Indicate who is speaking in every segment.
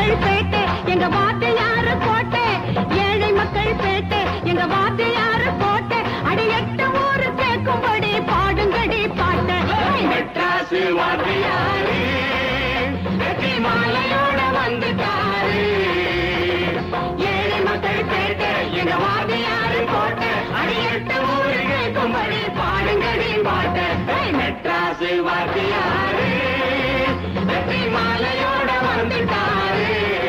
Speaker 1: மக்கள் பேட்டை எங்க வார்த்தையாரு கோட்டை ஏழை மக்கள் பேட்டை எங்க வார்த்தையாரு கோட்டை அடி எட்டு ஊரு கேட்கும்படி பாடுங்கடி பாட்டை
Speaker 2: மெட்ராசு வாத்தியாரு வெற்றி மாலையோட வந்துட்டாரு
Speaker 1: ஏழை மக்கள் பேட்டை
Speaker 2: எங்க வாத்தியாரு கோட்டை அடியட்டு ஊரு கேட்கும்படி பாடுங்கடி பாட்டு மெட்ராசு வாத்தியாரு வெற்றி மாலையோட வந்துட்டாரு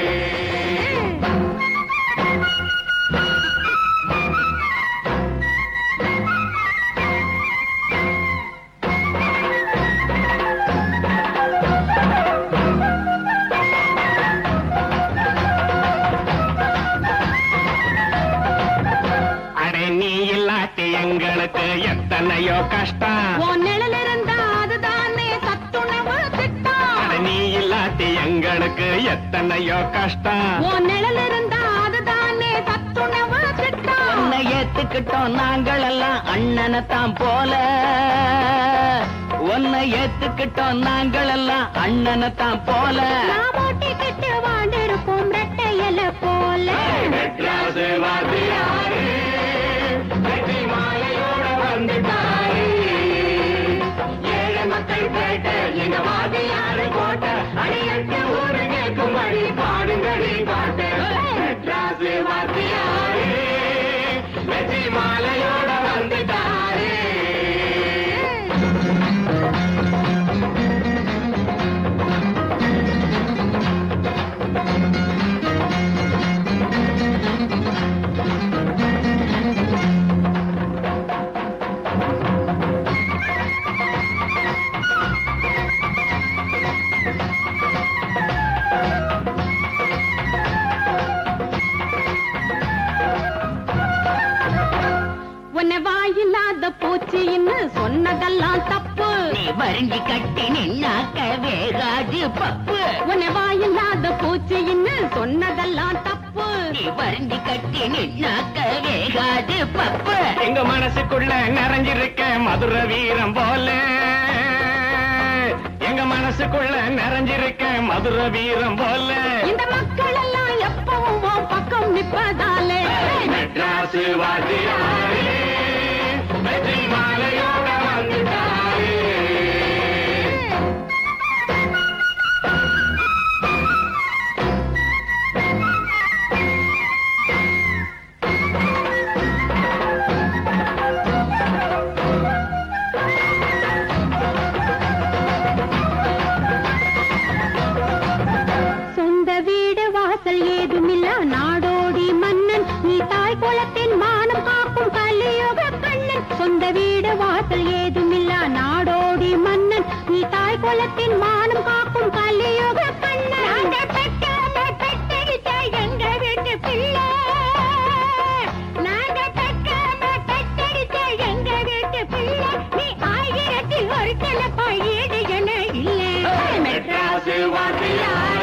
Speaker 2: அடே நீ இல்லாட்டி எங்களுக்கு எத்தனையோ கஷ்டம்
Speaker 1: உன் நிழல் இருந்தா அதுதானே சத்துணவு திட்டம்
Speaker 2: அட நீ இல்லாட்டி எங்களுக்கு எத்தனையோ கஷ்டம்
Speaker 1: உன் நிழல் இருந்தா அதுதானே சத்துணவு திட்டம்
Speaker 3: உன்னை ஏத்துக்கிட்டோம் நாங்கள் எல்லாம் அண்ணனைத்தான் போல உன்னை ஏத்துக்கிட்டோம் நாங்கள் எல்லாம் அண்ணனைத்தான் போல
Speaker 1: நான் ஓட்டிக்கிட்டு வாழ்ந்திருப்போம் ரெட்டை இலை போல
Speaker 2: மெட்ராசு வாத்தியாரு வெற்றி மாலையோட வந்துட்டாரு ஏழை மக்கள் பேட்ட எங்க வாத்தியாரு கோட்டை அடியட்டு ஊரு கேட்கும்படி பாடுங்கடி பாட்டு மெட்ராசு வாத்தியாரு வெற்றி மாலையோட வந்துட்டாரு
Speaker 1: உன்னை வாயில்லாத பூச்சின்னு சொன்னதெல்லாம் தப்பு
Speaker 3: நீ வருங்கி கட்டி நின்னாக்க வேகாது பப்பு
Speaker 1: உன்னை வாயில்லாத பூச்சின்னு சொன்னதெல்லாம் தப்பு
Speaker 3: நீ வருங்கி கட்டி நின்னாக்க வேகாது பப்பு
Speaker 2: எங்க மனசுக்குள்ள நிறைஞ்சிருக்க மதுர வீரம் போல எங்க மனசுக்குள்ள நிறைஞ்சிருக்க மதுர வீரம் போல
Speaker 1: இந்த மக்கள் எல்லாம் எப்பவும் உன் பக்கம் நிப்பதாலே
Speaker 2: மெட்ராசு வாத்தியாரு வெற்றி மாலையோட வந்துட்டாரு
Speaker 1: சொந்த வீடு வாசல் ஏதுமில்ல நாடோடி மன்னன் நீ தாய் குலத்தின் மானம் காக்கும் கலியுக கண்ணன் சொந்த வீடு வாசல் ஏதுமில்ல நாடோடி மன்னன் நீ தாய் குலத்தின் மானம் காக்கும் கலியுக கண்ணன் நாங்க பெற்றாம பெற்றெடுத்த எங்க வீட்டு பிள்ளை நாங்க பெற்றாம பெற்றெடுத்த எங்க வீட்டு பிள்ளை நீ ஆயிரத்தில் ஒரு சில ஈடு என இல்லை
Speaker 2: மெட்ராசு வாத்தியாரு